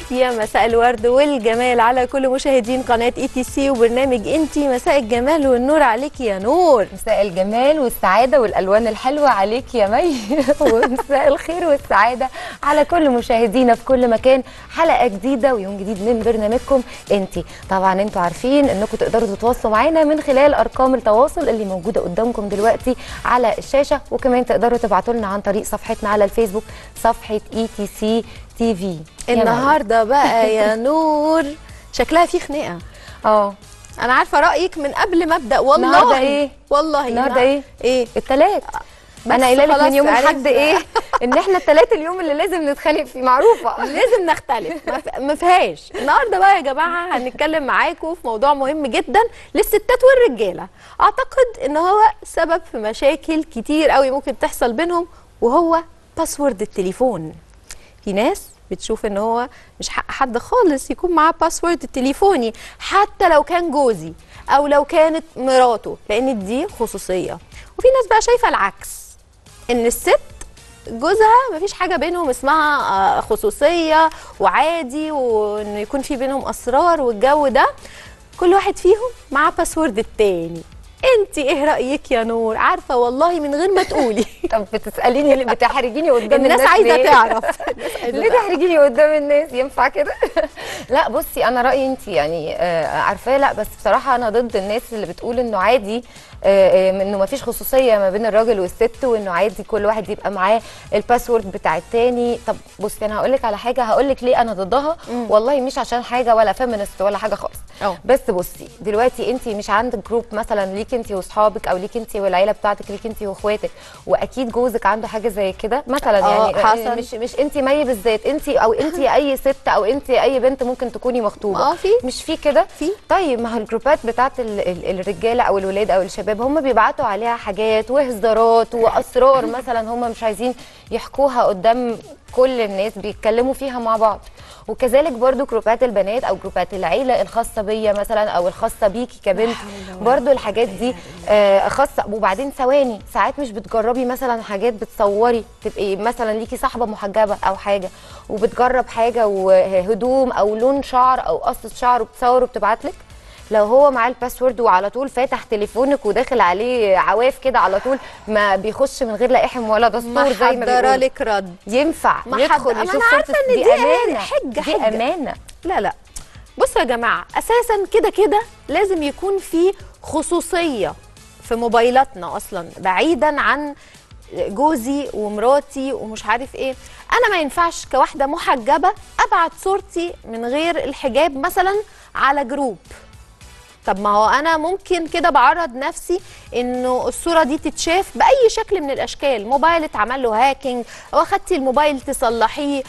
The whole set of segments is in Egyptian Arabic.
يا مساء الورد والجمال على كل مشاهدين قناه اي تي سي وبرنامج انتي مساء الجمال والنور عليك يا نور مساء الجمال والسعادة والألوان الحلوة عليك يا مي ومساء الخير والسعادة على كل مشاهدينا في كل مكان حلقة جديدة ويوم جديد من برنامجكم انتي طبعا انتوا عارفين انكم تقدروا تتواصلوا معانا من خلال أرقام التواصل اللي موجودة قدامكم دلوقتي على الشاشة وكمان تقدروا تبعتوا لنا عن طريق صفحتنا على الفيسبوك صفحة اي تي سي تي في النهارده بقى يا نور شكلها في خناقه اه انا عارفه رايك من قبل ما ابدا والله النهاردة إيه؟ والله النهارده النهار- ايه؟ ايه التلات بس انا قايله لك خلاص من يوم عرفنا. الحد ايه ان احنا التلات اليوم اللي لازم نتخانق فيه معروفه لازم نختلف ما ف- ما فيهاش النهارده بقى يا جماعه هنتكلم معاكم في موضوع مهم جدا للستات والرجاله اعتقد ان هو سبب في مشاكل كتير قوي ممكن تحصل بينهم وهو باسورد التليفون في ناس بتشوف ان هو مش حق حد خالص يكون معاه باسورد التليفوني حتى لو كان جوزي او لو كانت مراته لان دي خصوصيه وفي ناس بقى شايفه العكس ان الست جوزها مفيش حاجه بينهم اسمها آه، خصوصيه وعادي وان يكون في بينهم اسرار والجو ده كل واحد فيهم معاه باسورد التاني انت ايه رايك يا نور عارفه والله من غير ما تقولي طب بتساليني ليه بتحرجيني قدام الناس الناس عايزه ليه؟ تعرف الناس عايزة ليه تعرف. تحرجيني قدام الناس ينفع كده لا بصي انا رايي انت يعني آه، عارفاه لا بس بصراحه انا ضد الناس اللي بتقول انه عادي آه، آه، انه ما فيش خصوصيه ما بين الراجل والست وانه عادي كل واحد يبقى معاه الباسورد بتاع التاني طب بصي انا هقول لك على حاجه هقول لك ليه انا ضدها والله مش عشان حاجه ولا فيمينست ولا حاجه خالص أه. بس بصي دلوقتي انت مش عندك جروب مثلا ليك انت واصحابك او ليك انت والعيله بتاعتك ليك انت واخواتك واكيد جوزك عنده حاجه زي كده مثلا اه، يعني حصل. مش مش انت مي بالذات انت او انت اي ست او انت اي بنت ممكن تكوني مخطوبه اه، في. مش في كده في. طيب ما هو الجروبات بتاعت ال ال الرجاله او الولاد او الشباب هم بيبعتوا عليها حاجات وهزارات واسرار مثلا هم مش عايزين يحكوها قدام كل الناس بيتكلموا فيها مع بعض وكذلك برضو جروبات البنات او جروبات العيله الخاصه بيا مثلا او الخاصه بيكي كبنت برضو الحاجات دي آه خاصه وبعدين ثواني ساعات مش بتجربي مثلا حاجات بتصوري تبقي مثلا ليكي صاحبه محجبه او حاجه وبتجرب حاجه وهدوم او لون شعر او قصه شعر وبتصور وبتبعت لك لو هو معاه الباسورد وعلى طول فاتح تليفونك وداخل عليه عواف كده على طول ما بيخش من غير لا احم ولا دستور زي ما محضره بيقولوا. لك رد ينفع ما يدخل حد- ما يشوف أنا عارفة صورة- إن دي دي امانه حجة- دي حجة. امانه لا لا بصوا يا جماعه اساسا كده كده لازم يكون في خصوصيه في موبايلاتنا اصلا بعيدا عن جوزي ومراتي ومش عارف ايه انا ما ينفعش كواحده محجبه ابعت صورتي من غير الحجاب مثلا على جروب طب ما هو انا ممكن كده بعرض نفسي انه الصوره دي تتشاف باي شكل من الاشكال موبايل اتعمل له هاكينج او اخدتي الموبايل تصلحيه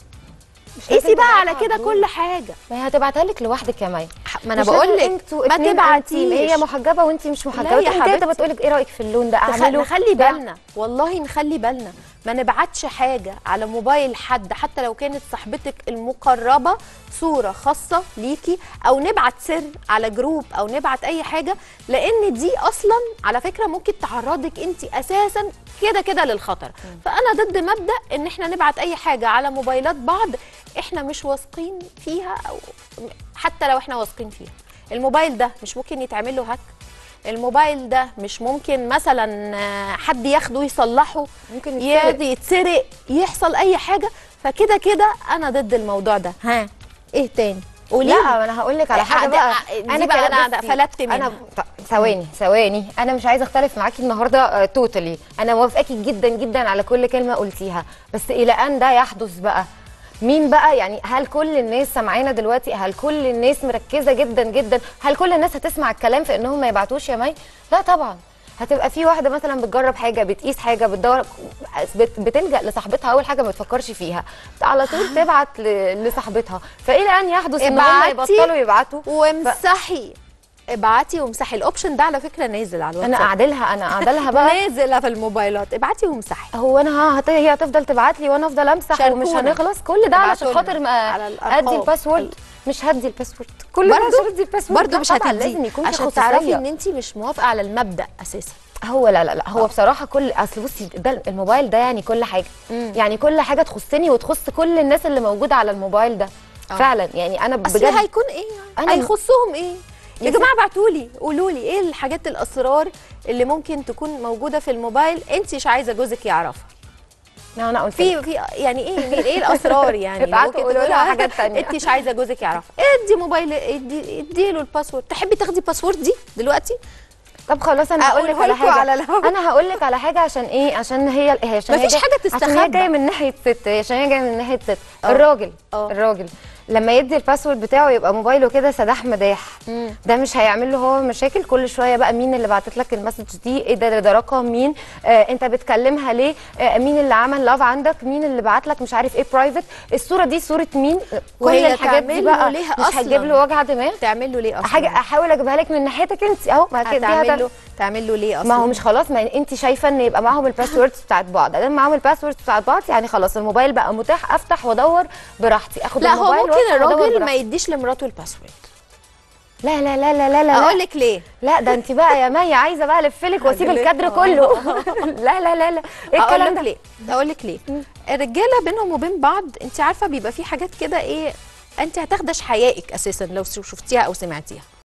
قيسي بقى على كده كل حاجه ما هي هتبعتها لك لوحدك يا مي ما انا مش بقول لازم لك انتوا ما اتنين تبعتيش انتي هي محجبه وانت مش محجبه يا تقوم حبيبتي. كده بتقول لك ايه رايك في اللون ده تخ- اعمله نخلي بتاع. بالنا والله نخلي بالنا ما نبعتش حاجة على موبايل حد حتى لو كانت صاحبتك المقربة صورة خاصة ليكي أو نبعت سر على جروب أو نبعت أي حاجة لأن دي أصلا على فكرة ممكن تعرضك أنت أساسا كده كده للخطر فأنا ضد مبدأ إن إحنا نبعت أي حاجة على موبايلات بعض إحنا مش واثقين فيها أو حتى لو إحنا واثقين فيها الموبايل ده مش ممكن يتعمل له هاك الموبايل ده مش ممكن مثلا آه، حد ياخده يصلحه ممكن يتسرق. يد- يتسرق يحصل اي حاجه فكده كده انا ضد الموضوع ده ها ايه تاني قولي لي. لا انا هقول لك على حاجه آه، بقى دي- دي بقى كده أنا بصي، فلتت منها. انا ط- ثواني ثواني انا مش عايزه اختلف معاكي النهارده توتالي انا موافقاكي جدا جدا على كل كلمه قلتيها بس الى ان ده يحدث بقى مين بقى يعني هل كل الناس سامعانا دلوقتي هل كل الناس مركزه جدا جدا هل كل الناس هتسمع الكلام في انهم ما يبعتوش يا مي لا طبعا هتبقى في واحده مثلا بتجرب حاجه بتقيس حاجه بتدور بت- بتلجا لصاحبتها اول حاجه ما تفكرش فيها على طول تبعت ل- لصاحبتها فالى ان يحدث ان هم ابعتي يبطلوا يبعتوا وامسحي ابعتي وامسحي الاوبشن ده على فكره نازل على الواتساب انا اعدلها انا اعدلها بقى نازله في الموبايلات ابعتي وامسحي هو انا ها هت- هي هتفضل تبعت لي وانا افضل امسح ومش شاركونا. هنخلص كل ده علشان ابعتولنا خاطر ما على الأرقام. ادي الباسورد مش هدي الباسورد كل ده برضو عشان ادي الباسورد برضو لا مش طبعاً هتديه لازم يكون في عشان تعرفي خصوصيه ان انت مش موافقه على المبدا اساسا هو لا لا لا هو بصراحه كل اصل بصي ده الموبايل ده يعني كل حاجه يعني كل حاجه تخصني وتخص كل الناس اللي موجوده على الموبايل ده آه. فعلا يعني انا اصل بجد هيكون ايه أنا- يعني هيخصهم ايه يا يا جماعه ابعتوا لي قولوا لي ايه الحاجات الاسرار اللي ممكن تكون موجوده في الموبايل انت مش عايزه جوزك يعرفها انا قلت في في يعني ايه مين- ايه الاسرار يعني اللي ابعتوا ممكن قولوا لي تقولها على حاجات تانية. انت مش عايزه جوزك يعرفها ادي موبايل ادي ادي له الباسورد تحبي تاخدي الباسورد دي دلوقتي طب خلاص انا هقول لك أقولها على لكم حاجه على الهوا. انا هقول لك على حاجه عشان ايه عشان هي هي عشان هي مفيش جاية- حاجة عشان تستخبى. هي جايه من ناحيه ست عشان هي جايه من ناحيه ست اه. الراجل اه. الراجل لما يدي الباسورد بتاعه يبقى موبايله كده سداح مداح مم. ده مش هيعمل له هو مشاكل كل شويه بقى مين اللي بعتت لك المسج دي ايه ده ده رقم مين آه انت بتكلمها ليه آه مين اللي عمل لاف عندك مين اللي بعت لك مش عارف ايه برايفت الصوره دي صوره مين كل وهي الحاجات دي تعمل له بقى ليها مش هتجيب أصلاً. له وجع دماغ تعمل له ليه اصلا حاجه احاول اجيبها لك من ناحيتك انت اهو ما كده دي هتعمل هتعمل- له تعمل له ليه اصلا ما هو مش خلاص ما انت شايفه ان يبقى معاهم الباسوردز بتاعت بعض ادام معاهم الباسوردز بتاعت بعض يعني خلاص الموبايل بقى متاح افتح وادور براحتي اخد لا هو الموبايل ممكن وأفتح وأدور الراجل ما براحتي. يديش لمراته الباسورد لا لا لا لا لا لا اقول لك ليه لا ده انت بقى يا مي عايزه بقى الفلك واسيب هجيلك. الكادر آه. كله لا لا لا لا ايه اقول الكلام لك ده ليه اقول لك ليه الرجاله بينهم وبين بعض انت عارفه بيبقى في حاجات كده ايه انت هتخدش حيائك اساسا لو شفتيها او سمعتيها